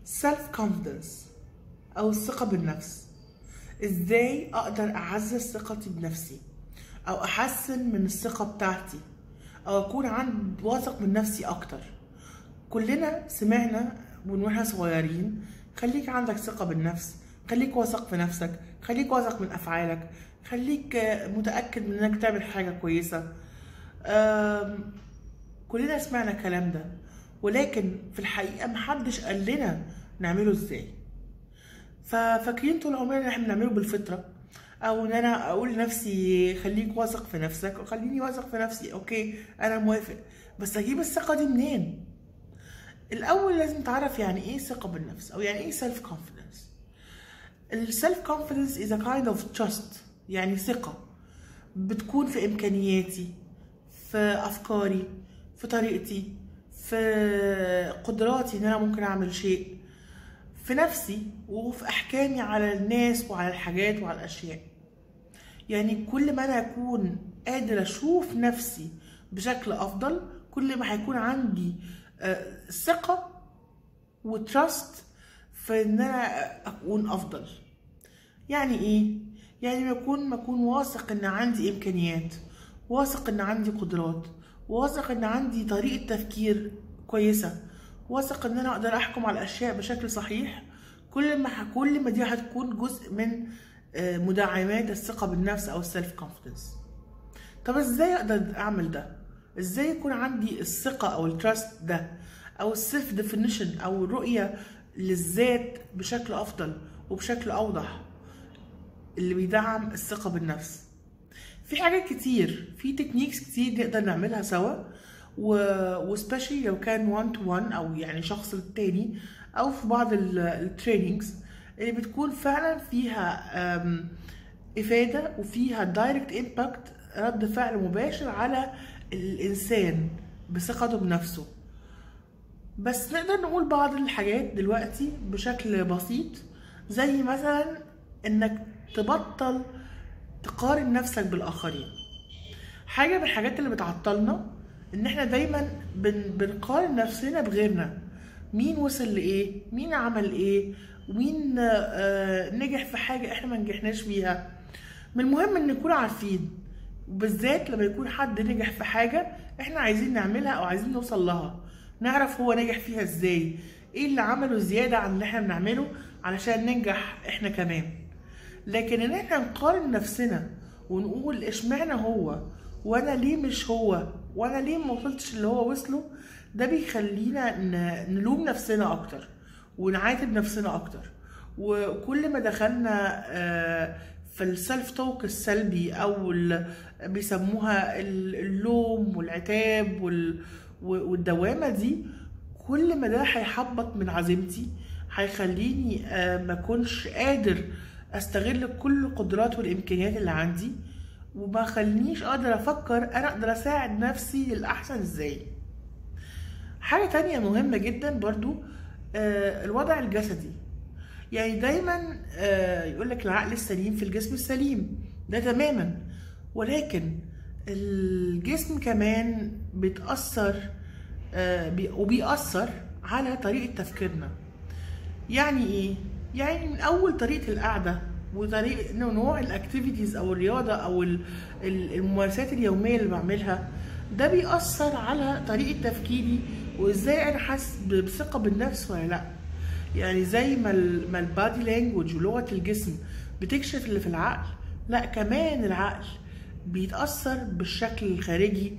self confidence او الثقة بالنفس ازاي اقدر اعزز ثقتي بنفسي او احسن من الثقة بتاعتي او اكون عند واثق من نفسي اكتر كلنا سمعنا من واحنا صغيرين خليك عندك ثقة بالنفس خليك واثق في نفسك خليك واثق من افعالك خليك آه، متأكد من انك تعمل حاجة كويسة آم، كلنا سمعنا الكلام ده ولكن في الحقيقة محدش قال لنا نعمله ازاي ففاكرين طول عمرنا ان احنا بنعمله بالفطرة او ان انا اقول لنفسي خليك واثق في نفسك وخليني واثق في نفسي اوكي انا موافق بس اجيب الثقة دي منين الاول لازم تعرف يعني ايه ثقة بالنفس او يعني ايه سيلف كونفيدنس السيلف كونفيدنس is a kind of trust يعني ثقة بتكون في إمكانياتي في أفكاري في طريقتي في قدراتي إن أنا ممكن أعمل شيء في نفسي وفي أحكامي على الناس وعلى الحاجات وعلى الأشياء يعني كل ما أنا أكون قادر أشوف نفسي بشكل أفضل كل ما هيكون عندي آه، ثقة وتراست في ان انا اكون افضل يعني ايه يعني ما اكون ما اكون واثق ان عندي امكانيات واثق ان عندي قدرات واثق ان عندي طريقه تفكير كويسه واثق ان انا اقدر احكم على الاشياء بشكل صحيح كل ما ح- كل ما دي هتكون جزء من آه، مدعمات الثقه بالنفس او السيلف كونفيدنس طب ازاي اقدر اعمل ده ازاي يكون عندي الثقه او التراست ده او السيلف ديفينيشن او الرؤيه للذات بشكل افضل وبشكل اوضح اللي بيدعم الثقه بالنفس في حاجات كتير في تكنيكس كتير نقدر نعملها سوا و وسبيشلي لو كان 1 تو 1 او يعني شخص للتاني او في بعض التريننجز اللي بتكون فعلا فيها أم، افاده وفيها دايركت امباكت رد فعل مباشر على الانسان بثقته بنفسه بس نقدر نقول بعض الحاجات دلوقتي بشكل بسيط زي مثلا انك تبطل تقارن نفسك بالاخرين حاجه من الحاجات اللي بتعطلنا ان احنا دايما بن بنقارن نفسنا بغيرنا مين وصل لايه مين عمل ايه ومين آه، نجح في حاجه احنا ما نجحناش فيها من المهم ان نكون عارفين وبالذات لما يكون حد نجح في حاجه احنا عايزين نعملها او عايزين نوصل لها نعرف هو نجح فيها ازاي ايه اللي عمله زياده عن اللي احنا بنعمله علشان ننجح احنا كمان لكن ان احنا نقارن نفسنا ونقول اشمعنى هو وانا ليه مش هو وانا ليه ما وصلتش اللي هو وصله ده بيخلينا ن- نلوم نفسنا اكتر ونعاتب نفسنا اكتر وكل ما دخلنا آه، في السلف توك السلبي او ال- بيسموها ال- اللوم والعتاب وال- و- والدوامه دي كل ما ده هيحبط من عزيمتي هيخليني آه، ما اكونش قادر استغل كل القدرات والامكانيات اللي عندي وما خلينيش اقدر افكر انا اقدر اساعد نفسي للاحسن ازاي حاجة تانية مهمة جدا برضو آه، الوضع الجسدي يعني دايما آه، يقولك العقل السليم في الجسم السليم ده تماما ولكن الجسم كمان بيتأثر آه، بي- وبيأثر على طريقة تفكيرنا يعني ايه يعني من اول طريقه القعده وطريقه إنه نوع الاكتيفيتيز او الرياضه او ال- ال- الممارسات اليوميه اللي بعملها ده بيأثر على طريقه تفكيري وازاي انا حاسس ب- بثقه بالنفس ولا لا يعني زي ما ال ما البادي لانجوج ولغه الجسم بتكشف اللي في العقل لا كمان العقل بيتأثر بالشكل الخارجي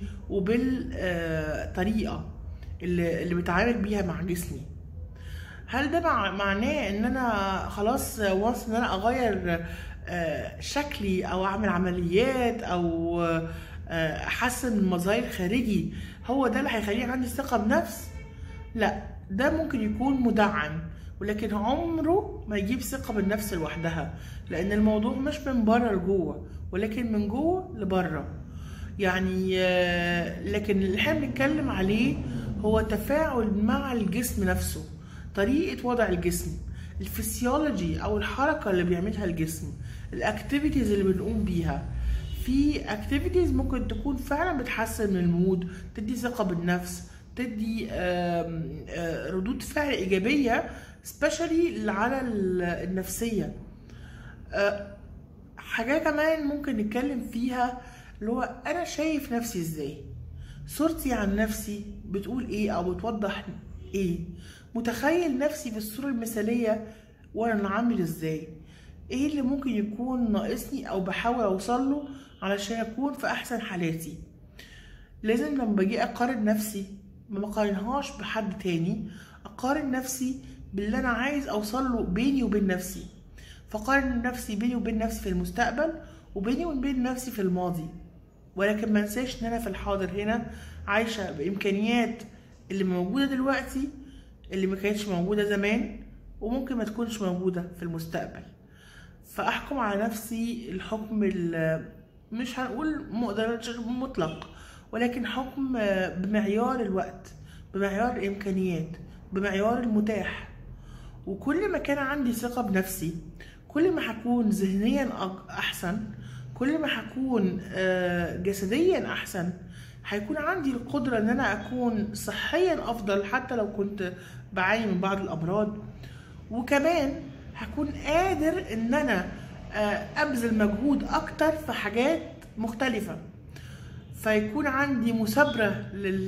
وبالطريقه اللي اللي بتعامل بيها مع جسمي هل ده مع- معناه ان انا خلاص وانس ان انا اغير آه، شكلي او اعمل عمليات او آه، احسن من مظاهر خارجي هو ده اللي هيخليني عندي ثقة بنفس لا ده ممكن يكون مدعم ولكن عمره ما يجيب ثقة بالنفس لوحدها لان الموضوع مش من بره لجوه ولكن من جوه لبره يعني آه، لكن اللي احنا بنتكلم عليه هو تفاعل مع الجسم نفسه طريقة وضع الجسم الفسيولوجي او الحركة اللي بيعملها الجسم الاكتيفيتيز اللي بنقوم بيها في اكتيفيتيز ممكن تكون فعلا بتحسن من المود تدي ثقة بالنفس تدي آم، آه، ردود فعل ايجابية سبيشالي على ال- النفسيه آه، حاجة كمان ممكن نتكلم فيها اللي هو أنا شايف نفسي إزاي صورتي عن نفسي بتقول إيه أو بتوضح إيه متخيل نفسي في الصورة المثالية وأنا عامل إزاي إيه اللي ممكن يكون ناقصني أو بحاول أوصله علشان أكون في أحسن حالاتي لازم لما باجي أقارن نفسي ما بقارنهاش بحد تاني أقارن نفسي باللي أنا عايز أوصله بيني وبين نفسي فقارن نفسي بيني وبين نفسي في المستقبل وبيني وبين نفسي في الماضي ولكن ما انساش ان انا في الحاضر هنا عايشه بامكانيات اللي موجوده دلوقتي اللي ما كانتش موجوده زمان وممكن ما تكونش موجوده في المستقبل فاحكم على نفسي الحكم ال- مش هنقول مقدرش مطلق ولكن حكم بمعيار الوقت بمعيار الامكانيات بمعيار المتاح وكل ما كان عندي ثقة بنفسي كل ما هكون ذهنيا أق- أحسن كل ما هكون آه، جسديا أحسن هيكون عندي القدرة إن أنا أكون صحيا أفضل حتى لو كنت بعاني من بعض الأمراض وكمان هكون قادر إن أنا آه، أبذل مجهود أكتر في حاجات مختلفة فيكون عندي مثابرة لل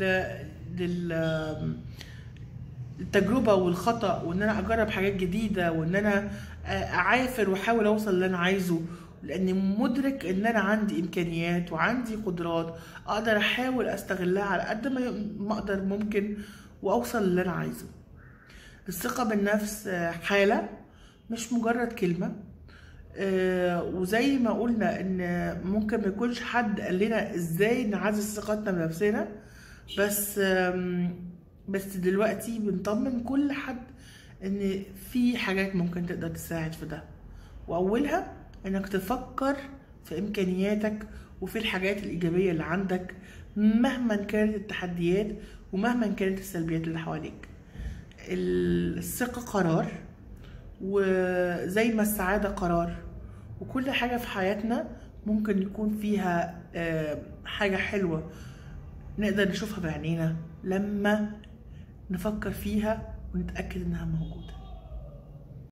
لل التجربة والخطأ وإن أنا أجرب حاجات جديدة وإن أنا أعافر وأحاول أوصل اللي أنا عايزه لأني مدرك إن أنا عندي إمكانيات وعندي قدرات أقدر أحاول أستغلها على قد ما ما أقدر ممكن وأوصل اللي أنا عايزه الثقة بالنفس آه، حالة مش مجرد كلمة آه، وزي ما قلنا ان ممكن ما يكونش حد قال لنا ازاي نعزز ثقتنا بنفسنا بس آم، بس دلوقتي بنطمن كل حد ان في حاجات ممكن تقدر تساعد في ده واولها انك تفكر في امكانياتك وفي الحاجات الايجابيه اللي عندك مهما كانت التحديات ومهما كانت السلبيات اللي حواليك الثقه قرار وزي ما السعادة قرار وكل حاجة في حياتنا ممكن يكون فيها آه، حاجة حلوة نقدر نشوفها بعينينا لما نفكر فيها ونتأكد إنها موجودة